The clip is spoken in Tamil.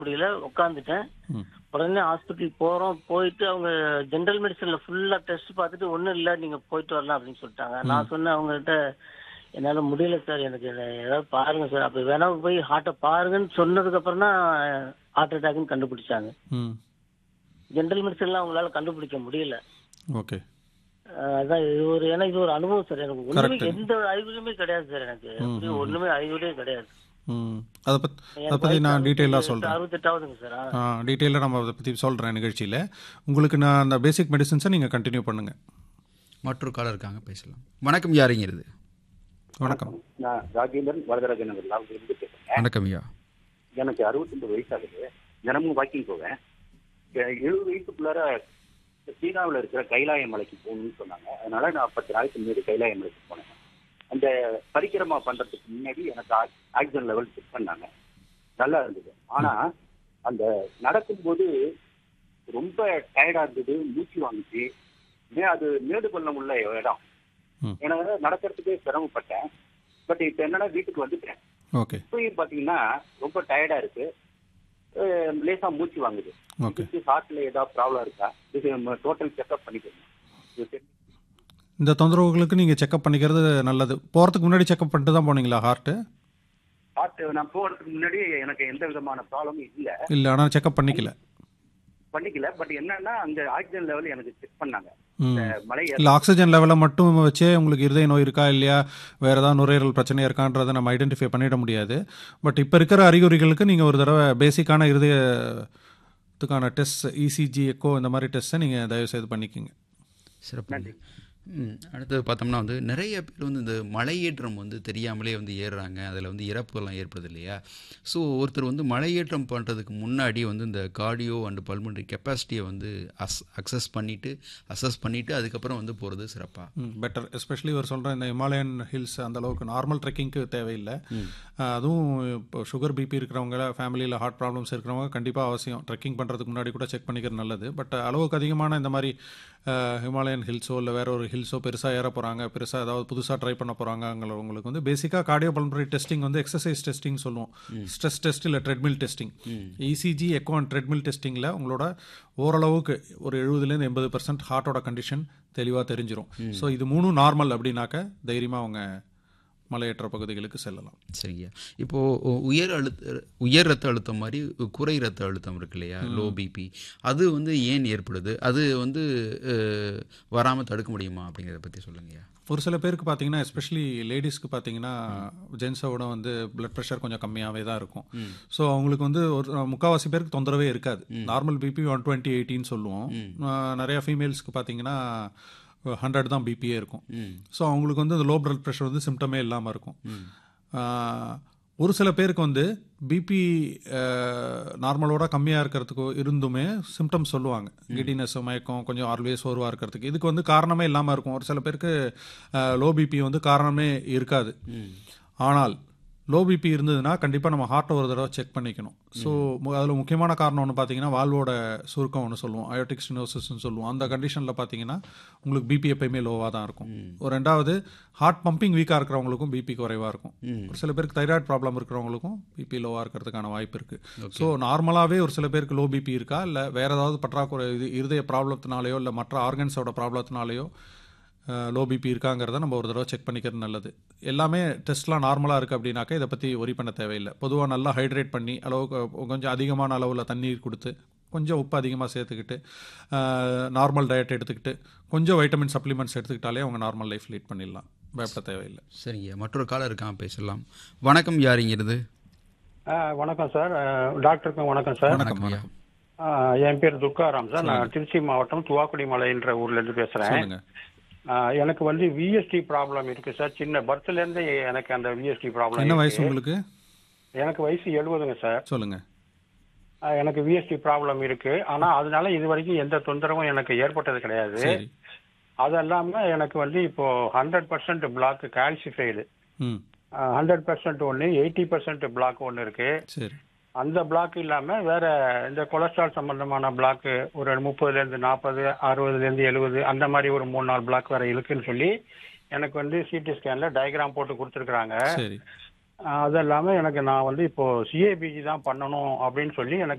முடியல உட்காந்துட்டேன் ம் உடனே ஹாஸ்பிட்டல் போறோம் போயிட்டு அவங்க ஜென்ரல் மெடிசன்ல ஃபுல்லா டெஸ்ட் பார்த்துட்டு ஒண்ணும் இல்ல நீங்க போயிட்டு வரலாம் அப்படின்னு சொல்லிட்டாங்க நான் சொன்னேன் அவங்ககிட்ட என்னால முடியல சார் எனக்கு இதை ஏதாவது பாருங்க சார் அப்ப வேணா போய் ஹார்ட்டை பாருங்கன்னு சொன்னதுக்கு அப்புறம் தான் ஹார்ட் அட்டாக்னு கண்டுபிடிச்சாங்க ம் ஜென்ரல் மெடிசன்ல அவங்களால கண்டுபிடிக்க முடியல ஓகே அஹ் அதான் இது ஒரு ஏன்னா இது ஒரு அனுபவம் சார் எனக்கு ஒண்ணுமே Correct. எந்த அறிகுறியுமே கிடையாது சார் எனக்கு அப்படியே ஒண்ணுமே அறிகுறியே கிடையாது ம் அதை பத் அதை பற்றி நான் டீட்டெயிலாக சொல்கிறேன் அறுபத்தெட்டாவதுங்க சார் ஆ. டீட்டெயிலாக நம்ம அதை பற்றி சொல்கிறேன் நிகழ்ச்சியில் உங்களுக்கு நான் அந்த பேசிக் மெடிசன்ஸை நீங்கள் கண்டினியூ பண்ணுங்கள் மற்றொரு காலர் இருக்காங்க பேசலாம் வணக்கம் யாருங்கிறது வணக்கம் நான் ராஜேந்திரன் வரதராஜன் நகர் லாபத்திலிருந்து பேசுறேன் வணக்கம் ஐயா எனக்கு அறுபத்தொன்பது வயசு ஆகுது தினமும் வாக்கிங் போவேன் எ- எழுபது வயசுக்குள்ளார சீனாவில் இருக்கிற கைலாய மலைக்கு போகணும்னு சொன்னாங்க அதனால நான் பத்து நாளைக்கு முன்னாடி கைலாய மலைக்கு போனேன் அந்த பரிக்கிரமா பண்றதுக்கு முன்னாடி எனக்கு ஆக்- ஆக்சிஜன் லெவல் செக் பண்ணாங்க நல்லா இருந்தது ஆனா அந்த நடக்கும்போது ரொம்ப டயர்டா இருந்தது மூச்சு வாங்குச்சு மே அது மேடு பள்ளம் உள்ள இடம் ம். எனக்கு நடக்கிறதுக்கே சிரமப்பட்டேன் பட் இப்ப என்னன்னா வீட்டுக்கு வந்துட்டேன் ஓகே இப்பயும் பாத்தீங்கன்னா ரொம்ப டயர்டா இருக்கு அஹ் லேசா மூச்சு வாங்குது ஓகே இதுக்கு ஹார்ட்ல ஏதாவது ப்ராப்ளம் இருக்கா இது டோட்டல் செக்அப் பண்ணிக்கணும் இது தெரிஞ்சு- இந்த தொந்தரவுகளுக்கு நீங்கள் செக்அப் பண்ணிக்கிறது நல்லது போகிறதுக்கு முன்னாடி செக்அப் பண்ணிட்டு தான் போனீங்களா ஹார்ட்டு ஹார்ட் நான் போறதுக்கு முன்னாடி எனக்கு எந்த விதமான ப்ராப்ளமும் இல்ல இல்லை ஆனால் செக்அப் பண்ணிக்கல பண்ணிக்கல பட் என்னன்னா அங்க ஆக்சிஜன் லெவல் எனக்கு செக் பண்ணாங்க ம் இந்த மலை ஏற- இல்லை ஆக்சிஜன் லெவலை மட்டும் வச்சே உங்களுக்கு இருதய நோய் இருக்கா இல்லையா வேறு ஏதாவது நுரையீரல் பிரச்சனை இருக்கான்றதை நம்ம ஐடென்டிஃபை பண்ணிட முடியாது பட் இப்போ இருக்கிற அறிகுறிகளுக்கு நீங்கள் ஒரு தடவை பேசிக்கான இருதயத்துக்கான டெஸ்ட் இசிஜி எக்கோ இந்த மாதிரி டெஸ்ட்டை நீங்கள் தயவுசெய்து பண்ணிக்கோங்க சிறப்பு ம், அடுத்தது பார்த்தோம்னா வந்து நிறைய பேர் வந்து இந்த மலையேற்றம் வந்து தெரியாமலே வந்து ஏறுறாங்க அதில் வந்து இறப்புகள்லாம் ஏற்படுது இல்லையா ஸோ ஒருத்தர் வந்து மலையேற்றம் பண்ணுறதுக்கு முன்னாடி வந்து இந்த கார்டியோ அண்ட் பல்மனரி கெப்பாசிட்டியை வந்து அஸ் அக்சஸ் பண்ணிவிட்டு அசஸ் பண்ணிவிட்டு அதுக்கப்புறம் வந்து போகிறது சிறப்பாக பெட்டர் எஸ்பெஷலி ஒரு சொல்கிற இந்த ஹிமாலயன் ஹில்ஸ் அந்த அளவுக்கு நார்மல் ட்ரெக்கிங்க்கு தேவையில்லை அஹ் அதுவும் இப்போ சுகர் பிபி இருக்கிறவங்க ஃபேமிலியில் ஹார்ட் ப்ராப்ளம்ஸ் இருக்கிறவங்க கண்டிப்பாக அவசியம் ட்ரெக்கிங் பண்ணுறதுக்கு முன்னாடி கூட செக் பண்ணிக்கிறது நல்லது பட் அளவுக்கு அதிகமான இந்த மாதிரி அஹ், ஹிமாலயன் ஹில்ஸோ இல்லை வேற ஒரு ஹில்ஸோ பெருசாக ஏற போகிறாங்க பெருசாக ஏதாவது புதுசாக ட்ரை பண்ண போகிறாங்கங்களுக்கு வந்து பேசிக்காக கார்டியோ பல்மனரி டெஸ்டிங் வந்து எக்ஸசைஸ் டெஸ்டிங் சொல்லுவோம் ஸ்ட்ரெஸ் டெஸ்ட் இல்லை treadmill testing ECG echo and treadmill டெஸ்டிங்கில் உங்களோட ஓரளவுக்கு ஒரு எழுபதுலேருந்து எண்பது பர்சன்ட் ஹார்ட்டோட கண்டிஷன் தெளிவாக தெரிஞ்சிரும் ஸோ இது மூணும் நார்மல் அப்படின்னாக்க தைரியமாக அவங்க மலையேற்ற பகுதிகளுக்கு செல்லலாம் சரிங்க இப்போது உயர் அழுத்த உயர் ரத்த அழுத்தம் மாதிரி குறை ரத்த அழுத்தம் இருக்கு இல்லையா லோ பிபி அது வந்து ஏன் ஏற்படுது அது வந்து வராமல் தடுக்க முடியுமா அப்படிங்கிறத பற்றி சொல்லுங்கய்யா ஒரு சில பேருக்கு பார்த்தீங்கன்னா எஸ்பெஷலி லேடிஸ்க்கு பார்த்தீங்கன்னா ஜென்ஸோட வந்து பிளட் ப்ரெஷர் கொஞ்சம் கம்மியாகவே தான் இருக்கும் ஸோ அவங்களுக்கு வந்து ஒரு முக்கால்வாசி பேருக்கு தொந்தரவே இருக்காது நார்மல் பிபி ஒன் டுவெண்ட்டி எயிட்டின்னு சொல்லுவோம் அஹ் நிறைய ஃபீமேல்ஸ்க்கு பார்த்தீங்கன்னா ஹண்ட்ரட் தான் பிபியே இருக்கும் ஸோ அவங்களுக்கு வந்து லோ பிளட் ப்ரெஷர் வந்து சிம்டமே இல்லாமல் இருக்கும் ஆஹ் ஒரு சில பேருக்கு வந்து பிபி நார்மலோட கம்மியாக இருக்கிறதுக்கு இருந்துமே சிம்டம்ஸ் சொல்லுவாங்க கிடினஸ் மயக்கம் கொஞ்சம் ஆல்வேஸ் சோர்வாக இருக்கிறதுக்கு இதுக்கு வந்து காரணமே இல்லாமல் இருக்கும் ஒரு சில பேருக்கு லோ பிபி வந்து காரணமே இருக்காது ஆனால் லோ பிபி இருந்ததுன்னா கண்டிப்பாக நம்ம ஹார்ட்டை ஒரு தடவை செக் பண்ணிக்கணும் ஸோ அதில் முக்கியமான காரணம் ஒன்று பார்த்தீங்கன்னா வால்வோட சுருக்கம் ஒன்று சொல்லுவோம் அயோட்டிக் ஸ்டினோசிஸ்னு சொல்லுவோம் அந்த கண்டிஷனில் பார்த்தீங்கன்னா உங்களுக்கு பிபி எப்பயுமே லோவாக தான் இருக்கும் ஒரு ரெண்டாவது ஹார்ட் பம்பிங் வீக்காக இருக்கிறவங்களுக்கும் பிபி குறைவாக இருக்கும் ஒரு சில பேருக்கு தைராய்டு ப்ராப்ளம் இருக்கிறவங்களுக்கும் பிபி லோவாக இருக்கிறதுக்கான வாய்ப்பு இருக்குது ஸோ நார்மலாகவே ஒரு சில பேருக்கு லோ பிபி இருக்கா இல்லை வேறு ஏதாவது பற்றாக்குறை இது இருதய ப்ராப்ளத்தினாலேயோ இல்லை மற்ற ஆர்கன்ஸோட ப்ராப்ளத்தினாலேயோ லோ பிபி இருக்காங்கிறத நம்ம ஒரு தடவை செக் பண்ணிக்கிறது நல்லது எல்லாமே டெஸ்ட்லாம் நார்மலாக இருக்குது அப்படின்னாக்கா இதை பற்றி ஒரி பண்ண தேவையில்லை பொதுவாக நல்லா ஹைட்ரேட் பண்ணி அளவுக்கு கொஞ்சம் அதிகமான அளவில் தண்ணீர் கொடுத்து கொஞ்சம் உப்பு அதிகமாக சேர்த்துக்கிட்டு நார்மல் டயட் எடுத்துக்கிட்டு கொஞ்சம் வைட்டமின் சப்ளிமெண்ட்ஸ் எடுத்துக்கிட்டாலே அவங்க நார்மல் லைஃப் லீட் பண்ணிடலாம் பயப்பட தேவையில்லை சரிங்க மற்றொரு காலர் இருக்கான் பேசலாம் வணக்கம் யாருங்கிறது ஆ, வணக்கம் சார் ஆ, டாக்டருக்கும் வணக்கம் சார் வணக்கம் ஐயா ஆ, என் பேர் துர்காராம் சார் நான் திருச்சி மாவட்டம் துவாக்குடி மலைன்ற ஊர்ல இருந்து பேசுறேன் சொல்லுங்க ஆ, எனக்கு வந்து விஎஸ்டி ப்ராப்ளம் இருக்கு சார் சின்ன பர்த்ல இருந்து எனக்கு அந்த விஎஸ்டி ப்ராப்ளம் என்ன வயசு உங்களுக்கு எனக்கு வயசு எழுபதுங்க சார் சொல்லுங்க ஆ, எனக்கு விஎஸ்டி ப்ராப்ளம் இருக்கு ஆனா அதனால இது வரைக்கும் எந்த தொந்தரவும் எனக்கு ஏற்பட்டது கிடையாது சரி அது இல்லாம எனக்கு வந்து இப்போ ஹண்ட்ரட் பர்சன்ட் பிளாக் கால்சிஃபைடு ம் ஹண்ட்ரட் பர்சன்ட் ஒன்று எயிட்டி பர்சன்ட் பிளாக் ஒன்று இருக்கு சரி அந்த பிளாக் இல்லாம வேற இந்த கொலஸ்ட்ரால் சம்பந்தமான பிளாக் ஒரு முப்பதுல இருந்து நாற்பது அறுபதுல இருந்து எழுபது அந்த மாதிரி ஒரு மூணு நாலு பிளாக் வேற இருக்குன்னு சொல்லி எனக்கு வந்து சிடி ஸ்கேன்ல டயக்ராம் போட்டு கொடுத்துருக்காங்க சரி அது இல்லாம எனக்கு நான் வந்து இப்போ சிஏபிஜி தான் பண்ணணும் அப்படின்னு சொல்லி எனக்கு